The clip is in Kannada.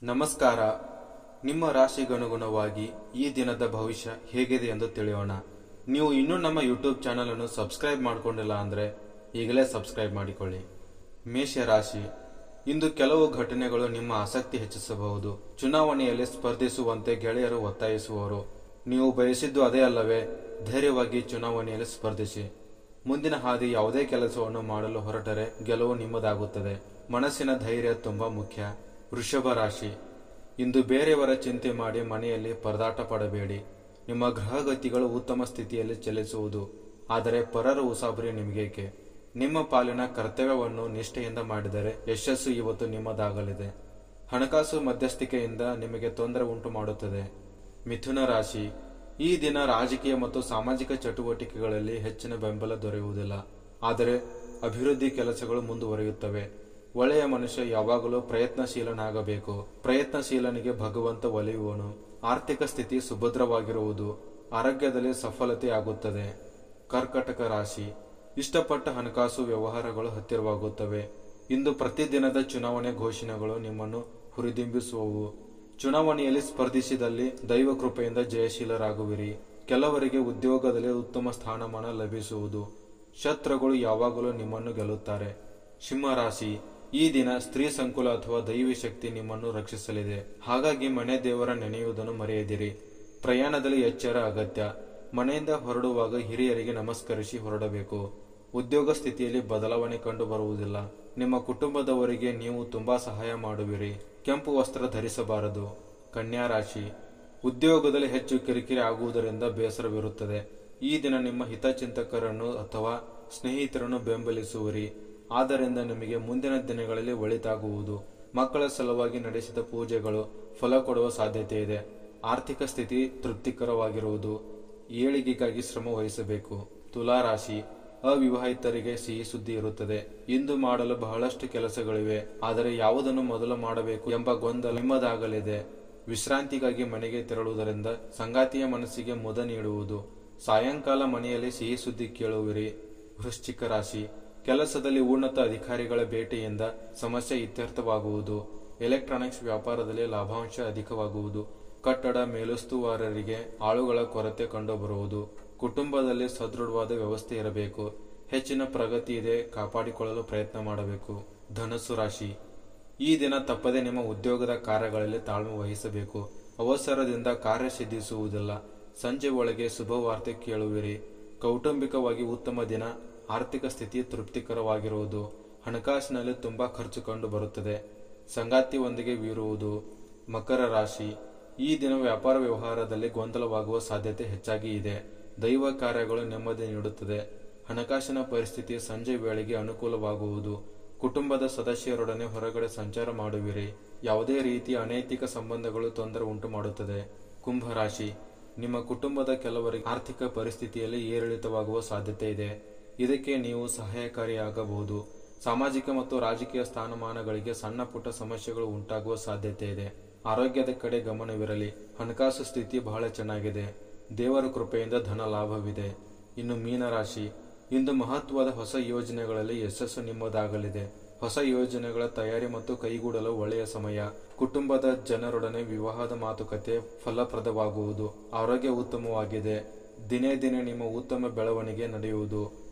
ನಮಸ್ಕಾರ ನಿಮ್ಮ ರಾಶಿಗನುಗುಣವಾಗಿ ಈ ದಿನದ ಭವಿಷ್ಯ ಹೇಗಿದೆ ಎಂದು ತಿಳಿಯೋಣ ನೀವು ಇನ್ನೂ ನಮ್ಮ ಯೂಟ್ಯೂಬ್ ಚಾನಲ್ ಅನ್ನು ಸಬ್ಸ್ಕ್ರೈಬ್ ಮಾಡಿಕೊಂಡಿಲ್ಲ ಅಂದ್ರೆ ಈಗಲೇ ಸಬ್ಸ್ಕ್ರೈಬ್ ಮಾಡಿಕೊಳ್ಳಿ ಮೇಷ ರಾಶಿ ಇಂದು ಕೆಲವು ಘಟನೆಗಳು ನಿಮ್ಮ ಆಸಕ್ತಿ ಹೆಚ್ಚಿಸಬಹುದು ಚುನಾವಣೆಯಲ್ಲಿ ಸ್ಪರ್ಧಿಸುವಂತೆ ಗೆಳೆಯರು ಒತ್ತಾಯಿಸುವರು ನೀವು ಬಯಸಿದ್ದು ಅದೇ ಅಲ್ಲವೇ ಧೈರ್ಯವಾಗಿ ಚುನಾವಣೆಯಲ್ಲಿ ಸ್ಪರ್ಧಿಸಿ ಮುಂದಿನ ಹಾದಿ ಯಾವುದೇ ಕೆಲಸವನ್ನು ಮಾಡಲು ಹೊರಟರೆ ಗೆಲುವು ನಿಮ್ಮದಾಗುತ್ತದೆ ಮನಸ್ಸಿನ ಧೈರ್ಯ ತುಂಬಾ ಮುಖ್ಯ ವೃಷಭ ರಾಶಿ ಇಂದು ಬೇರೆಯವರ ಚಿಂತೆ ಮಾಡಿ ಮನೆಯಲ್ಲಿ ಪರದಾಟ ಪಡಬೇಡಿ ನಿಮ್ಮ ಗ್ರಹಗತಿಗಳು ಉತ್ತಮ ಸ್ಥಿತಿಯಲ್ಲಿ ಚಲಿಸುವುದು ಆದರೆ ಪರರ ಉಸಾಬರಿ ನಿಮಗೇಕೆ ನಿಮ್ಮ ಪಾಲಿನ ಕರ್ತವ್ಯವನ್ನು ನಿಷ್ಠೆಯಿಂದ ಮಾಡಿದರೆ ಯಶಸ್ಸು ಇವತ್ತು ನಿಮ್ಮದಾಗಲಿದೆ ಹಣಕಾಸು ಮಧ್ಯಸ್ಥಿಕೆಯಿಂದ ನಿಮಗೆ ತೊಂದರೆ ಉಂಟು ಮಾಡುತ್ತದೆ ಮಿಥುನ ರಾಶಿ ಈ ದಿನ ರಾಜಕೀಯ ಮತ್ತು ಸಾಮಾಜಿಕ ಚಟುವಟಿಕೆಗಳಲ್ಲಿ ಹೆಚ್ಚಿನ ಬೆಂಬಲ ದೊರೆಯುವುದಿಲ್ಲ ಆದರೆ ಅಭಿವೃದ್ಧಿ ಕೆಲಸಗಳು ಮುಂದುವರಿಯುತ್ತವೆ ಒಳ್ಳೆಯ ಮನುಷ್ಯ ಯಾವಾಗಲೂ ಪ್ರಯತ್ನಶೀಲನಾಗಬೇಕು ಪ್ರಯತ್ನಶೀಲನಿಗೆ ಭಗವಂತ ಒಲಿಯುವನು ಆರ್ಥಿಕ ಸ್ಥಿತಿ ಸುಭದ್ರವಾಗಿರುವುದು ಆರೋಗ್ಯದಲ್ಲಿ ಸಫಲತೆ ಆಗುತ್ತದೆ ಕರ್ಕಟಕ ರಾಶಿ ಇಷ್ಟಪಟ್ಟ ಹಣಕಾಸು ವ್ಯವಹಾರಗಳು ಹತ್ತಿರವಾಗುತ್ತವೆ ಇಂದು ಪ್ರತಿದಿನದ ಚುನಾವಣೆ ಘೋಷಣೆಗಳು ನಿಮ್ಮನ್ನು ಹುರಿದಿಂಬಿಸುವವು ಚುನಾವಣೆಯಲ್ಲಿ ಸ್ಪರ್ಧಿಸಿದಲ್ಲಿ ದೈವ ಕೃಪೆಯಿಂದ ಜಯಶೀಲರಾಗುವಿರಿ ಕೆಲವರಿಗೆ ಉದ್ಯೋಗದಲ್ಲಿ ಉತ್ತಮ ಸ್ಥಾನಮಾನ ಲಭಿಸುವುದು ಶತ್ರುಗಳು ಯಾವಾಗಲೂ ನಿಮ್ಮನ್ನು ಗೆಲ್ಲುತ್ತಾರೆ ಸಿಂಹರಾಶಿ ಈ ದಿನ ಸ್ತ್ರೀ ಸಂಕುಲ ಅಥವಾ ದೈವಿ ಶಕ್ತಿ ನಿಮ್ಮನ್ನು ರಕ್ಷಿಸಲಿದೆ ಹಾಗಾಗಿ ಮನೆ ದೇವರ ನೆನೆಯುವುದನ್ನು ಮರೆಯದಿರಿ ಪ್ರಯಾಣದಲ್ಲಿ ಎಚ್ಚರ ಅಗತ್ಯ ಮನೆಯಿಂದ ಹೊರಡುವಾಗ ಹಿರಿಯರಿಗೆ ನಮಸ್ಕರಿಸಿ ಹೊರಡಬೇಕು ಉದ್ಯೋಗ ಸ್ಥಿತಿಯಲ್ಲಿ ಬದಲಾವಣೆ ಕಂಡು ಬರುವುದಿಲ್ಲ ನಿಮ್ಮ ಕುಟುಂಬದವರಿಗೆ ನೀವು ತುಂಬಾ ಸಹಾಯ ಮಾಡುವಿರಿ ಕೆಂಪು ವಸ್ತ್ರ ಧರಿಸಬಾರದು ಕನ್ಯಾ ರಾಶಿ ಉದ್ಯೋಗದಲ್ಲಿ ಹೆಚ್ಚು ಕಿರಿಕಿರಿ ಆಗುವುದರಿಂದ ಬೇಸರವಿರುತ್ತದೆ ಈ ದಿನ ನಿಮ್ಮ ಹಿತಚಿಂತಕರನ್ನು ಅಥವಾ ಸ್ನೇಹಿತರನ್ನು ಬೆಂಬಲಿಸುವಿರಿ ಆದ್ದರಿಂದ ನಿಮಗೆ ಮುಂದಿನ ದಿನಗಳಲ್ಲಿ ಒಳಿತಾಗುವುದು ಮಕ್ಕಳ ಸಲುವಾಗಿ ನಡೆಸಿದ ಪೂಜೆಗಳು ಫಲ ಕೊಡುವ ಸಾಧ್ಯತೆ ಇದೆ ಆರ್ಥಿಕ ಸ್ಥಿತಿ ತೃಪ್ತಿಕರವಾಗಿರುವುದು ಏಳಿಗೆಗಾಗಿ ಶ್ರಮ ವಹಿಸಬೇಕು ತುಲಾ ರಾಶಿ ಅವಿವಾಹಿತರಿಗೆ ಸಿಹಿ ಸುದ್ದಿ ಇರುತ್ತದೆ ಇಂದು ಮಾಡಲು ಬಹಳಷ್ಟು ಕೆಲಸಗಳಿವೆ ಆದರೆ ಯಾವುದನ್ನು ಮೊದಲು ಮಾಡಬೇಕು ಎಂಬ ಗೊಂದಲ ನಿಮ್ಮದಾಗಲಿದೆ ವಿಶ್ರಾಂತಿಗಾಗಿ ಮನೆಗೆ ತೆರಳುವುದರಿಂದ ಸಂಗಾತಿಯ ಮನಸ್ಸಿಗೆ ಮುದ ನೀಡುವುದು ಸಾಯಂಕಾಲ ಮನೆಯಲ್ಲಿ ಸಿಹಿ ಸುದ್ದಿ ಕೇಳುವಿರಿ ವೃಶ್ಚಿಕ ರಾಶಿ ಕೆಲಸದಲ್ಲಿ ಉನ್ನತ ಅಧಿಕಾರಿಗಳ ಭೇಟಿಯಿಂದ ಸಮಸ್ಯೆ ಇತ್ಯರ್ಥವಾಗುವುದು ಎಲೆಕ್ಟ್ರಾನಿಕ್ಸ್ ವ್ಯಾಪಾರದಲ್ಲಿ ಲಾಭಾಂಶ ಅಧಿಕವಾಗುವುದು ಕಟ್ಟಡ ಮೇಲುಸ್ತುವಾರರಿಗೆ ಆಳುಗಳ ಕೊರತೆ ಕಂಡುಬರುವುದು ಕುಟುಂಬದಲ್ಲಿ ಸದೃಢವಾದ ವ್ಯವಸ್ಥೆ ಇರಬೇಕು ಹೆಚ್ಚಿನ ಪ್ರಗತಿ ಇದೆ ಕಾಪಾಡಿಕೊಳ್ಳಲು ಪ್ರಯತ್ನ ಮಾಡಬೇಕು ಧನಸ್ಸು ರಾಶಿ ಈ ದಿನ ತಪ್ಪದೆ ನಿಮ್ಮ ಉದ್ಯೋಗದ ಕಾರ್ಯಗಳಲ್ಲಿ ತಾಳ್ಮೆ ವಹಿಸಬೇಕು ಅವಸರದಿಂದ ಕಾರ್ಯ ಸಿದ್ಧಿಸುವುದಿಲ್ಲ ಸಂಜೆ ಒಳಗೆ ಶುಭ ವಾರ್ತೆ ಕೇಳುವಿರಿ ಕೌಟುಂಬಿಕವಾಗಿ ಉತ್ತಮ ದಿನ ಆರ್ಥಿಕ ಸ್ಥಿತಿ ತೃಪ್ತಿಕರವಾಗಿರುವುದು ಹಣಕಾಸಿನಲ್ಲಿ ತುಂಬಾ ಖರ್ಚು ಕಂಡು ಬರುತ್ತದೆ ಸಂಗಾತಿಯೊಂದಿಗೆ ವೀರುವುದು ಮಕರ ರಾಶಿ ಈ ದಿನ ವ್ಯಾಪಾರ ವ್ಯವಹಾರದಲ್ಲಿ ಗೊಂದಲವಾಗುವ ಸಾಧ್ಯತೆ ಹೆಚ್ಚಾಗಿ ಇದೆ ದೈವ ಕಾರ್ಯಗಳು ನೆಮ್ಮದಿ ನೀಡುತ್ತದೆ ಹಣಕಾಸಿನ ಪರಿಸ್ಥಿತಿ ಸಂಜೆ ವೇಳೆಗೆ ಅನುಕೂಲವಾಗುವುದು ಕುಟುಂಬದ ಸದಸ್ಯರೊಡನೆ ಹೊರಗಡೆ ಸಂಚಾರ ಮಾಡುವಿರಿ ಯಾವುದೇ ರೀತಿಯ ಅನೈತಿಕ ಸಂಬಂಧಗಳು ತೊಂದರೆ ಉಂಟು ಮಾಡುತ್ತದೆ ಕುಂಭರಾಶಿ ನಿಮ್ಮ ಕುಟುಂಬದ ಕೆಲವರಿಗೆ ಆರ್ಥಿಕ ಪರಿಸ್ಥಿತಿಯಲ್ಲಿ ಏರಿಳಿತವಾಗುವ ಸಾಧ್ಯತೆ ಇದೆ ಇದಕ್ಕೆ ನೀವು ಸಹಾಯಕಾರಿಯಾಗಬಹುದು ಸಾಮಾಜಿಕ ಮತ್ತು ರಾಜಕೀಯ ಸ್ಥಾನಮಾನಗಳಿಗೆ ಸಣ್ಣ ಪುಟ್ಟ ಸಮಸ್ಯೆಗಳು ಉಂಟಾಗುವ ಸಾಧ್ಯತೆ ಇದೆ ಆರೋಗ್ಯದ ಕಡೆ ಗಮನವಿರಲಿ ಹಣಕಾಸು ಸ್ಥಿತಿ ಬಹಳ ಚೆನ್ನಾಗಿದೆ ದೇವರ ಕೃಪೆಯಿಂದ ಧನ ಲಾಭವಿದೆ ಇನ್ನು ಮೀನರಾಶಿ ಇಂದು ಮಹತ್ವದ ಹೊಸ ಯೋಜನೆಗಳಲ್ಲಿ ಯಶಸ್ಸು ನಿಮ್ಮದಾಗಲಿದೆ ಹೊಸ ಯೋಜನೆಗಳ ತಯಾರಿ ಮತ್ತು ಕೈಗೂಡಲು ಒಳ್ಳೆಯ ಸಮಯ ಕುಟುಂಬದ ಜನರೊಡನೆ ವಿವಾಹದ ಮಾತುಕತೆ ಫಲಪ್ರದವಾಗುವುದು ಆರೋಗ್ಯ ಉತ್ತಮವಾಗಿದೆ ದಿನೇ ದಿನೇ ನಿಮ್ಮ ಉತ್ತಮ ಬೆಳವಣಿಗೆ ನಡೆಯುವುದು